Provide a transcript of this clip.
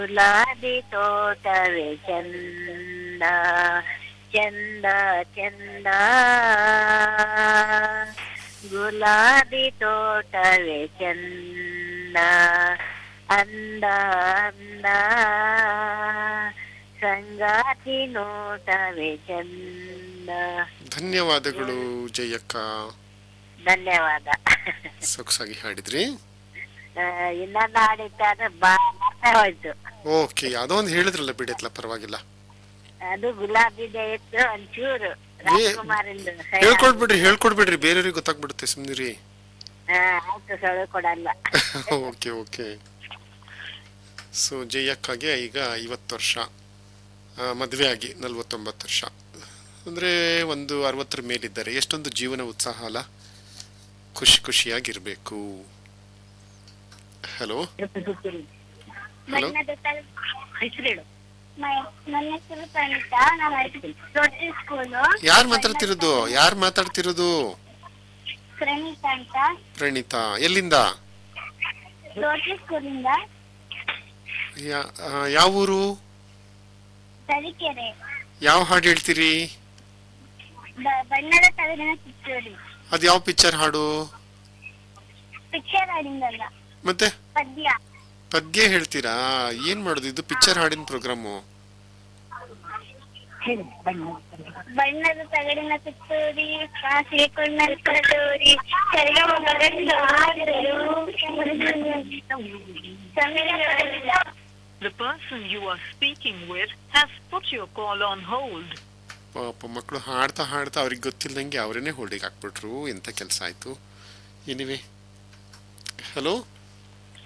ಗುಲಾಬಿ ತೋಟವೇ ಚಂದ ಚಂದ ಚಂದ ಗುಲಾಬಿ ತೋಟವೇ ಚಂದ ಅಂದ ಅಂದ ಸಂಗಾತಿ ನೋಟವೇ ಚಂದ ಧನ್ಯವಾದಗಳು ಜಯಕ್ಕ ಧನ್ಯವಾದ ಸೊಗಸಾಗಿ ಹಾಡಿದ್ರಿ ಆ, ಇನ್ನೊಂದು ಹಾಡಿದ್ದಾದ್ರೆ ಬಾ ಮತ್ತೆ ಹೋಯ್ತು ಓಕೆ ಯಾವುದೋ ಒಂದು ಹೇಳಿದ್ರಲ್ಲ ಬಿಡತ್ಲ ಪರವಾಗಿಲ್ಲ ಅದು ಗುಲಾಬಿದೆ ಇತ್ತು ಒಂಚೂರು ರಾಜ್ಕುಮಾರಿಂದು ಹೇಳ್ಕೊಡ್ಬಿಡ್ರಿ ಹೇಳ್ಕೊಡ್ಬಿಡ್ರಿ ಬೇರೆಯವ್ರಿಗೆ ಗೊತ್ತಾಗ್ಬಿಡುತ್ತೆ ಸುಮ್ನಿರಿ ಹಾ ಆಯ್ತು ಸೊಳ್ಳೆ ಕೊಡಲ್ಲ ಓಕೆ ಓಕೆ ಸೊ ಜಯಕ್ಕಗೆ ಈಗ ಐವತ್ತು ವರ್ಷ ಆ, ಮದುವೆ ಆಗಿ ನಲ್ವತ್ತೊಂಬತ್ತು ವರ್ಷ ಅಂದರೆ ಒಂದು ಅರವತ್ತರ ಮೇಲಿದ್ದಾರೆ ಎಷ್ಟೊಂದು ಜೀವನ ಉತ್ಸಾಹ ಅಲ್ಲ ಖುಷಿ ಖುಷಿಯಾಗಿರ್ಬೇಕು ಹಲೋ ಹಲೋ ಹೆಸರು ಹೇಳು ನನ್ನ ಹೆಸರು ಪ್ರಣೀತಾ ನಾನು ದೊಡ್ಡ ಸ್ಕೂಲು ಯಾರು ಮಾತಾಡ್ತಿರೋದು ಯಾರು ಮಾತಾಡ್ತಿರೋದು ಪ್ರಣೀತಾ ಅಂತ ಪ್ರಣೀತಾ ಎಲ್ಲಿಂದ ದೊಡ್ಡ ಸ್ಕೂಲಿಂದ ಯಾ- ಆ, ಯಾವ ಊರು ತರೀಕೆರೆ ಯಾವ ಹಾಡು ಹೇಳ್ತೀರಿ ಬ- ಬಣ್ಣದ ತಗಡಿನ ಕಿತ್ತೂರಿ ಅದು ಯಾವ ಪಿಕ್ಚರ್ ಹಾಡು ಪಿಕ್ಚರ್ ಹಾಡಿಂದಲ್ಲ ಮತ್ತೆ ಪದ್ಯ ಪದ್ಯ ಹೇಳ್ತೀರಾ ಏನ್ ಮಾಡೋದು ಇದು ಪಿಕ್ಚರ್ ಹಾಡಿನ ಪ್ರೋಗ್ರಾಮು ಹೇಳು ಬಣ್ಣ ಬಣ್ಣದ ತಗಡಿನ ಕಿತ್ತೂರಿ ಕಾಸಿಗೆ ಕೊಂಡಲ್ ಕಡೂರಿ ಸರಿಗಮ ಗಗನದ ಹಾಡಿದರು Sameera The person you are speaking with has put your call on hold. ಪಾಪ ಮಕ್ಕಳು ಹಾಡ್ತಾ ಹಾಡ್ತಾ ಅವ್ರಿಗೆ ಗೊತ್ತಿಲ್ಲದಂಗೆ ಅವರೇನೆ ಹೋಲ್ಡಿಗೆ ಹಾಕ್ಬಿಟ್ರು ಎಂತ ಕೆಲಸ ಆಯ್ತು ಎನಿವೆ ಹಲೋ